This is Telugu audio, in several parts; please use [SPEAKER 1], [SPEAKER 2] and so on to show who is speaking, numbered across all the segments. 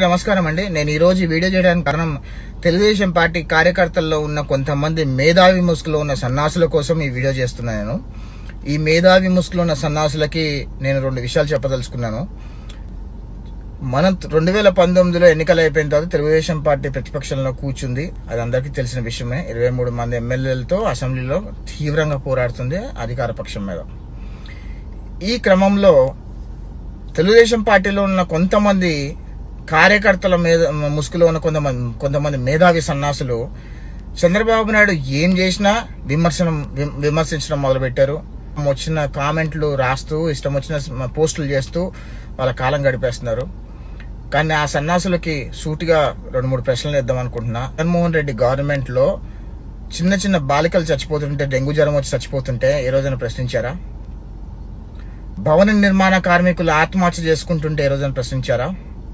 [SPEAKER 1] నమస్కారం అండి నేను ఈ రోజు ఈ వీడియో చేయడానికి కారణం తెలుగుదేశం పార్టీ కార్యకర్తల్లో ఉన్న కొంతమంది మేధావి ముసుగులో ఉన్న సన్నాసుల కోసం ఈ వీడియో చేస్తున్నాను నేను ఈ మేధావి ముసుగులో ఉన్న సన్నాసులకి నేను రెండు విషయాలు చెప్పదలుచుకున్నాను మనం రెండు వేల పంతొమ్మిదిలో ఎన్నికలు అయిపోయిన తర్వాత తెలుగుదేశం పార్టీ ప్రతిపక్షంలో కూర్చుంది అది అందరికీ తెలిసిన విషయమే ఇరవై మూడు మంది ఎమ్మెల్యేలతో అసెంబ్లీలో తీవ్రంగా పోరాడుతుంది అధికార పక్షం మీద ఈ క్రమంలో తెలుగుదేశం పార్టీలో ఉన్న కొంతమంది కార్యకర్తల మీద ముసుగులో ఉన్న కొంతమంది కొంతమంది మేధావి సన్నాసులు చంద్రబాబు నాయుడు ఏం చేసినా విమర్శనం విమ- విమర్శించడం మొదలుపెట్టారు వచ్చిన కామెంట్లు రాస్తూ ఇష్టం వచ్చిన పోస్టులు చేస్తూ వాళ్ళ కాలం గడిపేస్తున్నారు కానీ ఆ సన్నాసులకి సూటిగా రెండు మూడు ప్రశ్నలు ఇద్దాం అనుకుంటున్నా జగన్మోహన్ రెడ్డి గవర్నమెంట్ లో చిన్న చిన్న బాలికలు చచ్చిపోతుంటే డెంగ్యూ జ్వరం వచ్చి చచ్చిపోతుంటే ఏ రోజైనా ప్రశ్నించారా భవన నిర్మాణ కార్మికులు ఆత్మహత్య చేసుకుంటుంటే ఏ రోజైనా ప్రశ్నించారా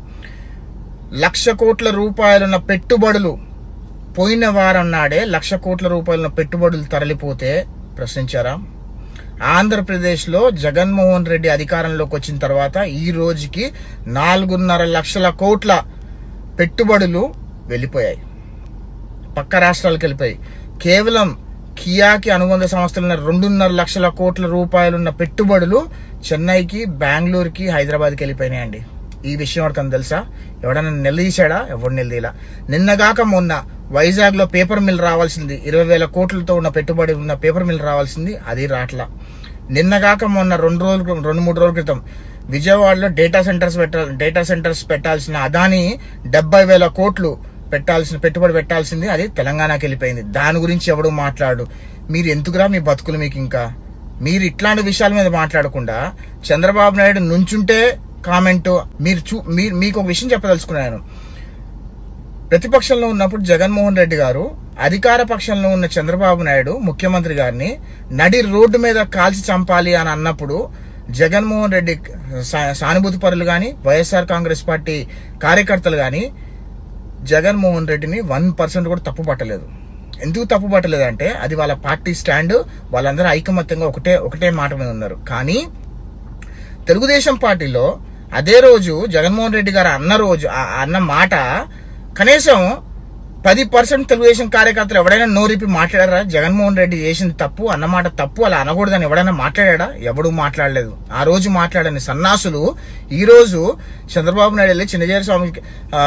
[SPEAKER 1] లక్ష కోట్ల రూపాయలున్న పెట్టుబడులు పోయిన వారం నాడే లక్ష కోట్ల రూపాయలున్న పెట్టుబడులు తరలిపోతే ప్రశ్నించారా ఆంధ్రప్రదేశ్లో జగన్మోహన్ రెడ్డి అధికారంలోకి వచ్చిన తర్వాత ఈ రోజుకి నాలుగున్నర లక్షల కోట్ల పెట్టుబడులు వెళ్ళిపోయాయి పక్క రాష్ట్రాలకు వెళ్ళిపోయాయి కేవలం కియాకి అనుబంధ సంస్థలున్న రెండున్నర లక్షల కోట్ల రూపాయలున్న పెట్టుబడులు చెన్నైకి బెంగళూరుకి హైదరాబాద్కి వెళ్ళిపోయినాయండి ఈ విషయం ఎవరికైనా తెలుసా ఎవడన్నా నిలదీశాడా ఎవడు నిలదీలా నిన్నగాక మొన్న వైజాగ్ లో పేపర్ మిల్ రావాల్సింది ఇరవై వేల కోట్లతో ఉన్న పెట్టుబడి ఉన్న పేపర్ మిల్ రావాల్సింది అది రాట్లా నిన్నగాక మొన్న రెండు రోజుల క్రితం- రెండు మూడు రోజుల క్రితం విజయవాడలో డేటా సెంటర్స్ పెట్టాలి డేటా సెంటర్స్ పెట్టాల్సిన అదాని డెబ్బై వేల కోట్లు పెట్టాల్సిన పెట్టుబడి పెట్టాల్సింది అది తెలంగాణకి వెళ్ళిపోయింది దాని గురించి ఎవడు మాట్లాడు మీరు ఎందుకురా మీ బతుకులు మీకు ఇంకా మీరు ఇట్లాంటి విషయాల మీద మాట్లాడకుండా చంద్రబాబు నాయుడు నుంచుంటే కామెంట్ మీరు చూ మీరు మీకు ఒక విషయం చెప్పదలుచుకున్నాను ప్రతిపక్షంలో ఉన్నప్పుడు జగన్మోహన్ రెడ్డి గారు అధికార పక్షంలో ఉన్న చంద్రబాబు నాయుడు ముఖ్యమంత్రి గారిని నడి రోడ్డు మీద కాల్చి చంపాలి అని అన్నప్పుడు జగన్మోహన్ రెడ్డి సా- సానుభూతి పరులు గాని వైఎస్ఆర్ కాంగ్రెస్ పార్టీ కార్యకర్తలు గాని జగన్మోహన్ రెడ్డిని వన్ పర్సెంట్ కూడా తప్పు పట్టలేదు ఎందుకు తప్పు పట్టలేదు అంటే అది వాళ్ళ పార్టీ స్టాండ్ వాళ్ళందరూ ఐకమత్యంగా ఒకటే ఒకటే మాట మీద ఉన్నారు కానీ తెలుగుదేశం పార్టీలో అదే రోజు జగన్మోహన్ రెడ్డి గారు అన్న రోజు ఆ- అన్న మాట కనీసం పది పర్సెంట్ తెలుగుదేశం కార్యకర్తలు ఎవడైనా నోరిపి మాట్లాడారా జగన్మోహన్ రెడ్డి చేసింది తప్పు అన్నమాట తప్పు అలా అనకూడదని ఎవడైనా మాట్లాడా ఎవడు మాట్లాడలేదు ఆ రోజు మాట్లాడని సన్నాసులు ఈ రోజు చంద్రబాబు నాయుడు వెళ్ళి చిన్నజీర స్వామికి ఆ,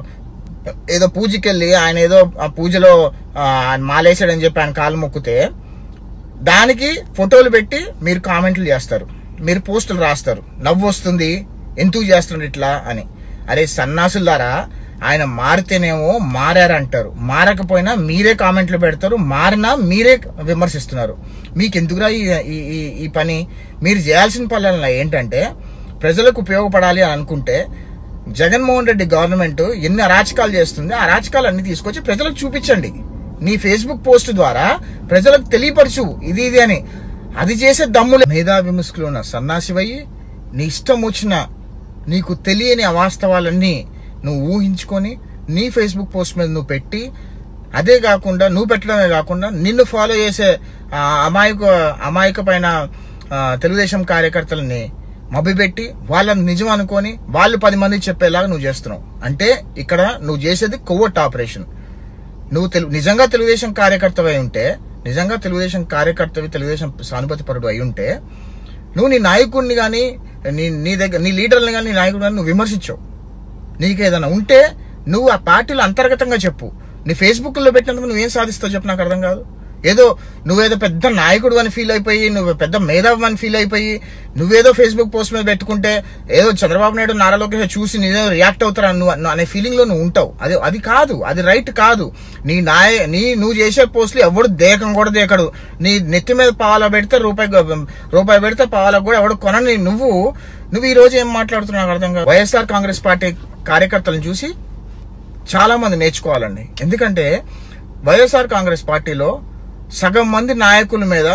[SPEAKER 1] ఏదో పూజకి వెళ్ళి ఆయన ఏదో ఆ పూజలో ఆ, ఆయన మాలేశాడని చెప్పి ఆయన కాలు మొక్కితే దానికి ఫోటోలు పెట్టి మీరు కామెంట్లు చేస్తారు మీరు పోస్టులు రాస్తారు నవ్వు వస్తుంది ఎందుకు చేస్తున్నారు ఇట్లా అని అరే సన్నాసులారా ఆయన మారితేనేమో మారారంటారు మారకపోయినా మీరే కామెంట్లు పెడతారు మారినా మీరే విమర్శిస్తున్నారు మీకు ఎందుకురా ఈ ఈ- ఈ- ఈ పని మీరు చేయాల్సిన పనుల ఏంటంటే ప్రజలకు ఉపయోగపడాలి అని అనుకుంటే జగన్మోహన్ రెడ్డి గవర్నమెంట్ ఎన్ని అరాచకాలు చేస్తుంది ఆ అరాచకాలు అన్ని తీసుకొచ్చి ప్రజలకు చూపించండి నీ ఫేస్బుక్ పోస్ట్ ద్వారా ప్రజలకు తెలియపరచు ఇది ఇది అని అది చేసే దమ్ములే మేధావి ముసుగులో ఉన్న సన్నాసివయ్యి నీ ఇష్టం వచ్చిన నీకు తెలియని అవాస్తవాలన్నీ నువ్వు ఊహించుకొని నీ ఫేస్బుక్ పోస్ట్ మీద నువ్వు పెట్టి అదే కాకుండా నువ్వు పెట్టడమే కాకుండా నిన్ను ఫాలో చేసే ఆ అమాయక అమాయక పైన ఆ, తెలుగుదేశం కార్యకర్తలని మభ్యపెట్టి వాళ్ళని నిజం అనుకొని వాళ్ళు పది మందికి చెప్పేలాగా నువ్వు చేస్తున్నావు అంటే ఇక్కడ నువ్వు చేసేది కొవ్వొట్టు ఆపరేషన్ నువ్వు తెలు నిజంగా తెలుగుదేశం కార్యకర్తవై ఉంటే నిజంగా తెలుగుదేశం కార్యకర్తవి తెలుగుదేశం సానుభూతి పరుడు అయి ఉంటే నువ్వు నీ నాయకుడిని కానీ నీ నీ దగ్గర నీ లీడర్ని కానీ నీ నాయకుడిని కానీ నువ్వు విమర్శించవు నీకు ఏదైనా ఉంటే నువ్వు ఆ పార్టీలో అంతర్గతంగా చెప్పు నీ ఫేస్బుక్ లో పెట్టినందుకు నువ్వేం సాధిస్తావు చెప్పు నాకు అర్థం కాదు ఏదో నువ్వేదో పెద్ద నాయకుడు అని ఫీల్ అయిపోయి నువ్వు పెద్ద మేధావి అని ఫీల్ అయిపోయి నువ్వేదో ఫేస్బుక్ పోస్ట్ మీద పెట్టుకుంటే ఏదో చంద్రబాబు నాయుడు నారా లోకేష్ చూసి నేనేదో రియాక్ట్ అవుతారా నువ్వు నువ్వు అనే ఫీలింగ్ లో నువ్వు ఉంటావు అది అది కాదు అది రైట్ కాదు నీ నాయ నీ నువ్వు చేసే పోస్టులు ఎవడు దేకం కూడా దేకడు నీ నెత్తి మీద పావాల పెడితే రూపాయి గ- రూపాయి పెడితే పావాలకు కూడా ఎవడు కొనని నువ్వు నువ్వు ఈ రోజు ఏం మాట్లాడుతున్నావు నాకు అర్థం కాదు వైఎస్ఆర్ కాంగ్రెస్ పార్టీ కార్యకర్తలను చూసి చాలా మంది నేర్చుకోవాలండి ఎందుకంటే వైఎస్ఆర్ కాంగ్రెస్ పార్టీలో సగం మంది నాయకుల మీద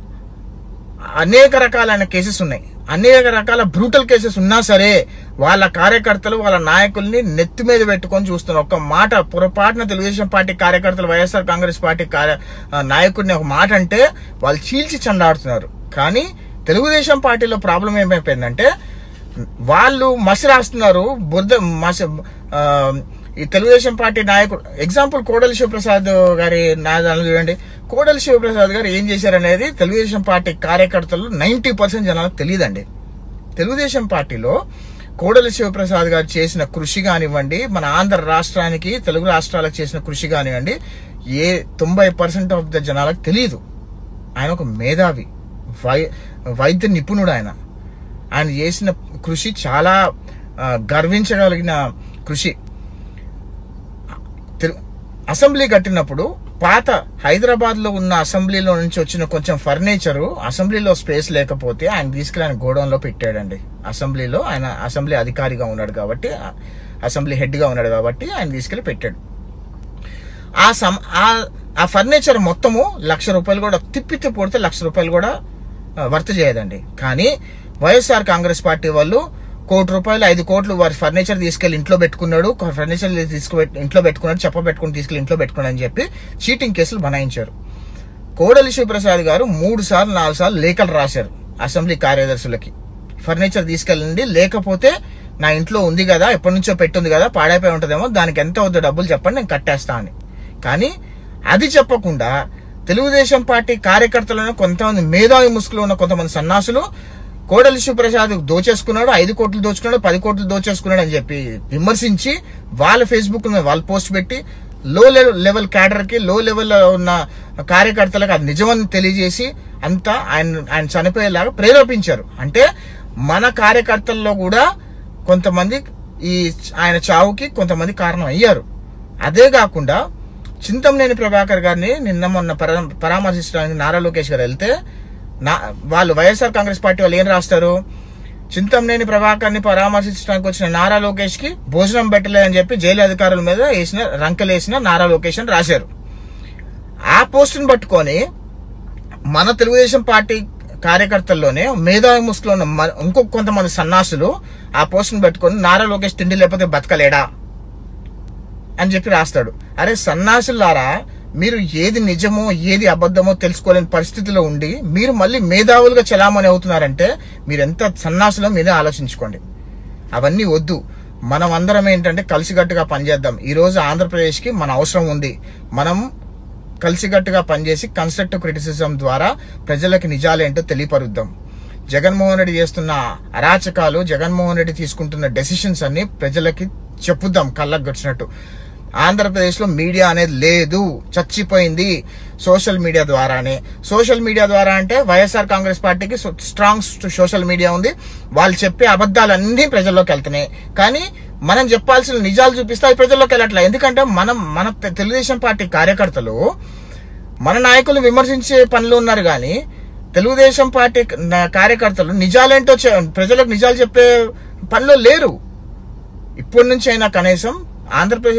[SPEAKER 1] అనేక రకాలైన కేసెస్ ఉన్నాయి అనేక రకాల బ్రూటల్ కేసెస్ ఉన్నా సరే వాళ్ళ కార్యకర్తలు వాళ్ళ నాయకుల్ని నెత్తి మీద పెట్టుకొని చూస్తున్నారు ఒక మాట పొరపాటున తెలుగుదేశం పార్టీ కార్యకర్తలు వైఎస్ఆర్ కాంగ్రెస్ పార్టీ కార్య ఆ, నాయకుడిని ఒక మాట అంటే వాళ్ళు చీల్చి చండాడుతున్నారు కానీ తెలుగుదేశం పార్టీలో ప్రాబ్లం ఏమైపోయిందంటే వాళ్ళు మసి రాస్తున్నారు బురద మసి ఆ, ఈ తెలుగుదేశం పార్టీ నాయకుడు ఎగ్జాంపుల్ కోడలి శివప్రసాద్ గారి నాదాలు చూడండి కోడలి శివప్రసాద్ గారు ఏం చేశారనేది తెలుగుదేశం పార్టీ కార్యకర్తలు నైన్టీ పర్సెంట్ జనాలకు తెలియదండి తెలుగుదేశం పార్టీలో కోడలి శివప్రసాద్ గారు చేసిన కృషి కానివ్వండి మన ఆంధ్ర రాష్ట్రానికి తెలుగు రాష్ట్రాలకు చేసిన కృషి కానివ్వండి ఏ తొంభై పర్సెంట్ ఆఫ్ ద జనాలకు తెలియదు ఆయన ఒక మేధావి వై వైద్య నిపుణుడు ఆయన ఆయన చేసిన కృషి చాలా ఆ, గర్వించగలిగిన కృషి తెలు- అసెంబ్లీ కట్టినప్పుడు పాత హైదరాబాద్ లో ఉన్న అసెంబ్లీలో నుంచి వచ్చిన కొంచెం ఫర్నిచర్ అసెంబ్లీలో స్పేస్ లేకపోతే ఆయన తీసుకెళ్ళి ఆయన గోడౌన్ లో పెట్టాడండి అసెంబ్లీలో ఆయన అసెంబ్లీ అధికారిగా ఉన్నాడు కాబట్టి ఆ- అసెంబ్లీ హెడ్ గా ఉన్నాడు కాబట్టి ఆయన తీసుకెళ్లి పెట్టాడు ఆ సమ్ ఆ- ఆ ఫర్నిచర్ మొత్తము లక్ష రూపాయలు కూడా తిప్పి తిప్పి కొడితే లక్ష రూపాయలు కూడా ఆ, వర్త్ చేయదండి కానీ వైఎస్ఆర్ కాంగ్రెస్ పార్టీ వాళ్ళు కోటి రూపాయలు ఐదు కోట్లు వారి ఫర్నిచర్ తీసుకెళ్లి ఇంట్లో పెట్టుకున్నాడు ఫర్నిచర్ తీసుకుపెట్టి ఇంట్లో పెట్టుకున్నాడు చెప్ప పెట్టుకుని తీసుకెళ్లి ఇంట్లో పెట్టుకున్నాడు అని చెప్పి చీటింగ్ కేసులు బనాయించారు కోడలి శివప్రసాద్ గారు మూడు సార్లు నాలుగు సార్లు లేఖలు రాశారు అసెంబ్లీ కార్యదర్శులకి ఫర్నిచర్ తీసుకెళ్ళండి లేకపోతే నా ఇంట్లో ఉంది కదా ఎప్పటి నుంచో పెట్టుంది కదా పాడైపోయి ఉంటుందేమో దానికి ఎంత అవుతుందో డబ్బులు చెప్పండి నేను కట్టేస్తా అని కానీ అది చెప్పకుండా తెలుగుదేశం పార్టీ కార్యకర్తలను కొంతమంది మేధావి ముసుగులో ఉన్న కొంతమంది సన్నాసులు కోడలి శివప్రసాద్ దోచేసుకున్నాడు ఐదు కోట్లు దోచుకున్నాడు పది కోట్లు దోచేసుకున్నాడు అని చెప్పి విమర్శించి వాళ్ళ ఫేస్బుక్ మీద వాళ్ళు పోస్ట్ పెట్టి లో లెవెల్ క్యాడర్ కి లో లెవెల్ ఉన్న కార్యకర్తలకు అది నిజమని తెలియజేసి అంతా ఆయన ఆయన చనిపోయేలాగా ప్రేరేపించారు అంటే మన కార్యకర్తల్లో కూడా కొంతమంది ఈ ఆయన చావుకి కొంతమంది కారణం అయ్యారు అదే కాకుండా చింతమనేని ప్రభాకర్ గారిని నిన్న మొన్న పరా- పరామర్శించడానికి నారా లోకేష్ గారు వెళ్తే నా వాళ్ళు వైఎస్ఆర్ కాంగ్రెస్ పార్టీ వాళ్ళు ఏం రాస్తారు చింతమనేని ప్రభాకర్ ని పరామర్శించడానికి వచ్చిన నారా లోకేష్ కి భోజనం పెట్టలేదని చెప్పి జైలు అధికారుల మీద వేసిన రంకెలేసిన నారా లోకేష్ అని రాశారు ఆ పోస్టును పట్టుకొని మన తెలుగుదేశం పార్టీ కార్యకర్తల్లోనే మేధావి ముసుగులో ఉన్న మ- ఇంకొక కొంతమంది సన్నాసులు ఆ పోస్టును పెట్టుకొని నారా లోకేష్ తిండి లేకపోతే బతకలేడా అని చెప్పి రాస్తాడు అరే సన్నాసులారా మీరు ఏది నిజమో ఏది అబద్ధమో తెలుసుకోలేని పరిస్థితిలో ఉండి మీరు మళ్ళీ మేధావులుగా చలామణి అవుతున్నారంటే మీరు ఎంత సన్నాసులో మీరే ఆలోచించుకోండి అవన్నీ వద్దు మనం అందరం ఏంటంటే కలిసికట్టుగా పనిచేద్దాం ఈ రోజు ఆంధ్రప్రదేశ్ కి మన అవసరం ఉంది మనం కలిసికట్టుగా పనిచేసి కన్స్ట్రక్టివ్ క్రిటిసిజం ద్వారా ప్రజలకు నిజాలేంటో తెలియపరుద్దాం జగన్మోహన్ రెడ్డి చేస్తున్న అరాచకాలు జగన్మోహన్ రెడ్డి తీసుకుంటున్న డెసిషన్స్ అన్ని ప్రజలకి చెప్పుద్దాం కళ్ళకు గడిచినట్టు ఆంధ్రప్రదేశ్ లో మీడియా అనేది లేదు చచ్చిపోయింది సోషల్ మీడియా ద్వారానే సోషల్ మీడియా ద్వారా అంటే వైఎస్ఆర్ కాంగ్రెస్ పార్టీకి స్ట్రాంగ్ సోషల్ మీడియా ఉంది వాళ్ళు చెప్పే అబద్ధాలన్నీ ప్రజల్లోకి వెళ్తున్నాయి కానీ మనం చెప్పాల్సిన నిజాలు చూపిస్తే అవి ప్రజల్లోకి వెళ్ళట్లే ఎందుకంటే మనం మన తె- తెలుగుదేశం పార్టీ కార్యకర్తలు మన నాయకులు విమర్శించే పనిలో ఉన్నారు కానీ తెలుగుదేశం పార్టీ నా- కార్యకర్తలు నిజాలేంటో చె- ప్రజలకు నిజాలు చెప్పే పనిలో లేరు ఇప్పటి నుంచి అయినా కనీసం ఆంధ్రప్రదేశ్